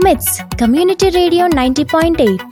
మిట్స్ community radio ninety point eight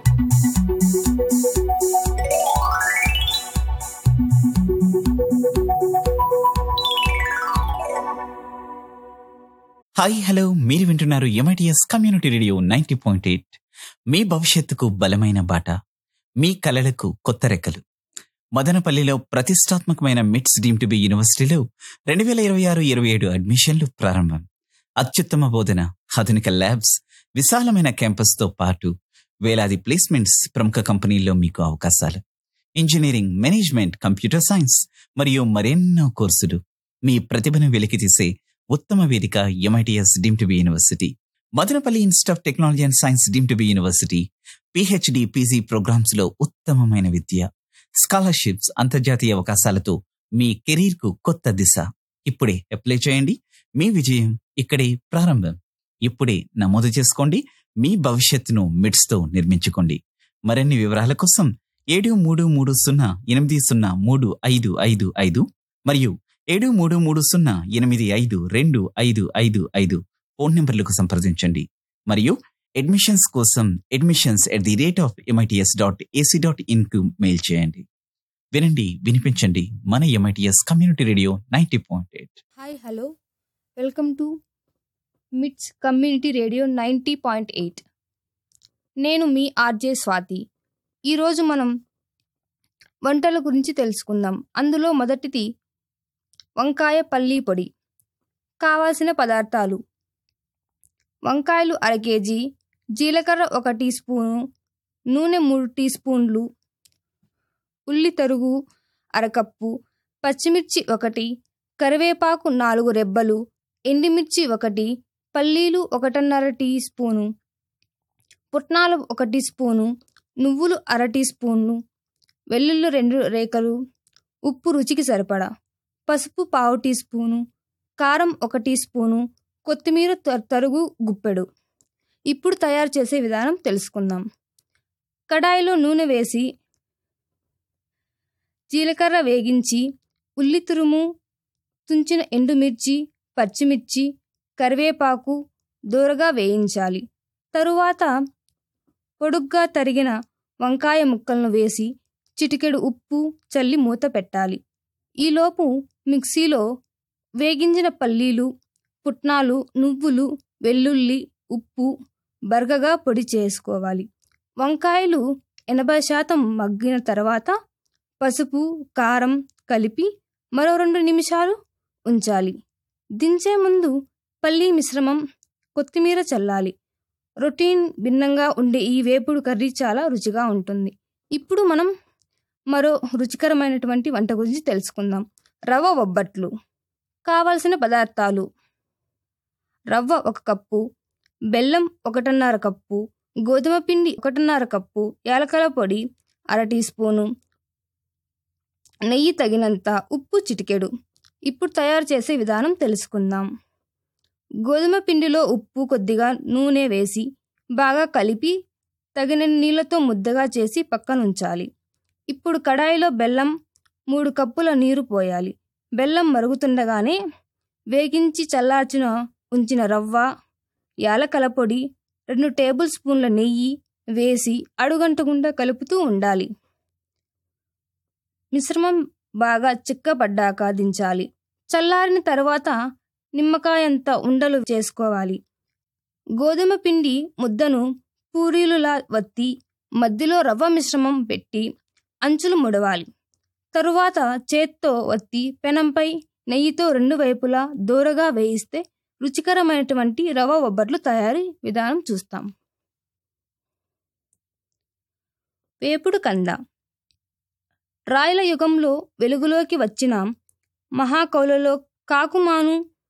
hi hello మీరు వింటున్నారు MITS community radio ninety point eight మీ భవిష్యత్తుకు బలమైన బాట మీ కలలకు కొత్త రెక్కలు మదనపల్లిలో ప్రతిష్టాత్మకమైన మిట్స్ డీమ్ టు బి యూనివర్సిటీలో రెండు వేల ఇరవై ఆరు ఇరవై ఏడు అడ్మిషన్లు ప్రారంభం అత్యుత్తమ బోధన ఆధునిక ల్యాబ్స్ విశాలమైన క్యాంపస్తో పాటు వేలాది ప్లేస్మెంట్స్ ప్రముఖ కంపెనీల్లో మీకు అవకాశాలు ఇంజనీరింగ్ మేనేజ్మెంట్ కంప్యూటర్ సైన్స్ మరియు మరెన్నో కోర్సులు మీ ప్రతిభను వెలికితీసే ఉత్తమ వేదిక MITS deemed to be university Madanapalle institute of technology and science deemed to be university PhD PG programmes లో ఉత్తమమైన విద్య స్కాలర్షిప్స్ అంతర్జాతీయ అవకాశాలతో మీ కెరీర్ కు కొత్త దిశ ఇప్పుడే అప్లై చేయండి మీ విజయం ఇక్కడే ప్రారంభం ఇప్పుడే నమోదు చేసుకోండి మీ భవిష్యత్తును మిడ్స్ తో నిర్మించుకోండి మరిన్ని వివరాల కోసం ఏడు మూడు మూడు సున్నా ఎనిమిది సున్నా మూడు ఐదు ఐదు ఐదు మరియు ఏడు మూడు మూడు సున్నా ఎనిమిది ఐదు రెండు ఐదు ఐదు ఐదు ఫోన్ నంబర్లకు సంప్రదించండి మరియు అడ్మిషన్స్ కోసం admissions at the rate of MITS dot AC dot in కు మెయిల్ చేయండి వినండి వినిపించండి మన MITS community radio ninety point eight hi hello welcome to MITS community radio ninety point eight నేను మీ ఆర్జే స్వాతి ఈరోజు మనం వంటల గురించి తెలుసుకుందాం అందులో మొదటిది వంకాయ పల్లీ పొడి కావాల్సిన పదార్థాలు వంకాయలు అర కేజీ జీలకర్ర ఒక టీ స్పూను నూనె మూడు టీ స్పూన్లు ఉల్లి తరుగు అరకప్పు పచ్చిమిర్చి ఒకటి కరివేపాకు నాలుగు రెబ్బలు ఎండిమిర్చి ఒకటి పల్లీలు ఒకటిన్నర టీ స్పూను పుట్నాలు ఒక టీ స్పూను నువ్వులు అర టీ స్పూన్లు వెల్లుల్లి రెండు రేఖలు ఉప్పు రుచికి సరిపడా పసుపు పావు టీ స్పూను కారం ఒక టీ స్పూను కొత్తిమీర త- తరుగు గుప్పెడు ఇప్పుడు తయారు చేసే విధానం తెలుసుకుందాం కడాయిలో నూనె వేసి జీలకర్ర వేగించి ఉల్లి తురుము తుంచిన ఎండుమిర్చి పచ్చిమిర్చి కరివేపాకు దూరగా వేయించాలి తరువాత పొడుగ్గా తరిగిన వంకాయ ముక్కలను వేసి చిటికెడు ఉప్పు చల్లి మూత పెట్టాలి ఈలోపు మిక్సీలో వేగించిన పల్లీలు పుట్నాలు నువ్వులు వెల్లుల్లి ఉప్పు బరగగా పొడి చేసుకోవాలి వంకాయలు ఎనభై శాతం మగ్గిన తర్వాత పసుపు కారం కలిపి మరో రెండు నిమిషాలు ఉంచాలి దించే ముందు పల్లీ మిశ్రమం కొత్తిమీర చల్లాలి రొటీన్ భిన్నంగా ఉండే ఈ వేపుడు కర్రీ చాలా రుచిగా ఉంటుంది ఇప్పుడు మనం మరో రుచికరమైనటువంటి వంట గురించి తెలుసుకుందాం రవ్వ బొబ్బట్లు కావలసిన పదార్థాలు రవ్వ ఒక కప్పు బెల్లం ఒకటిన్నర కప్పు గోధుమ పిండి ఒకటిన్నర కప్పు యాలకల పొడి అర టీ స్పూను నెయ్యి తగినంత ఉప్పు చిటికెడు ఇప్పుడు తయారు చేసే విధానం తెలుసుకుందాం గోధుమ పిండిలో ఉప్పు కొద్దిగా నూనె వేసి బాగా కలిపి తగిన నీళ్ళతో ముద్దగా చేసి పక్కనుంచాలి ఇప్పుడు కడాయిలో బెల్లం మూడు కప్పుల నీరు పోయాలి బెల్లం మరుగుతుండగానే వేగించి చల్లార్చిన ఉంచిన రవ్వ యాలకల పొడి రెండు టేబుల్ స్పూన్ల నెయ్యి వేసి అడుగంటకుండా కలుపుతూ ఉండాలి మిశ్రమం బాగా చిక్కపడ్డాక దించాలి చల్లారిన తర్వాత నిమ్మకాయంత ఉండలు చేసుకోవాలి గోధుమ పిండి ముద్దను పూరీలులా వత్తి మధ్యలో రవ్వ మిశ్రమం పెట్టి అంచులు ముడవాలి తరువాత చేత్తో వత్తి పెనంపై నెయ్యితో రెండు వైపులా దూరగా వేయిస్తే రుచికరమైనటువంటి రవ్వ బొబ్బర్లు తయారీ విధానం చూస్తాం వేపుడు కంద రాయల యుగంలో వెలుగులోకి వచ్చిన మహాకౌలలో కాకుమాను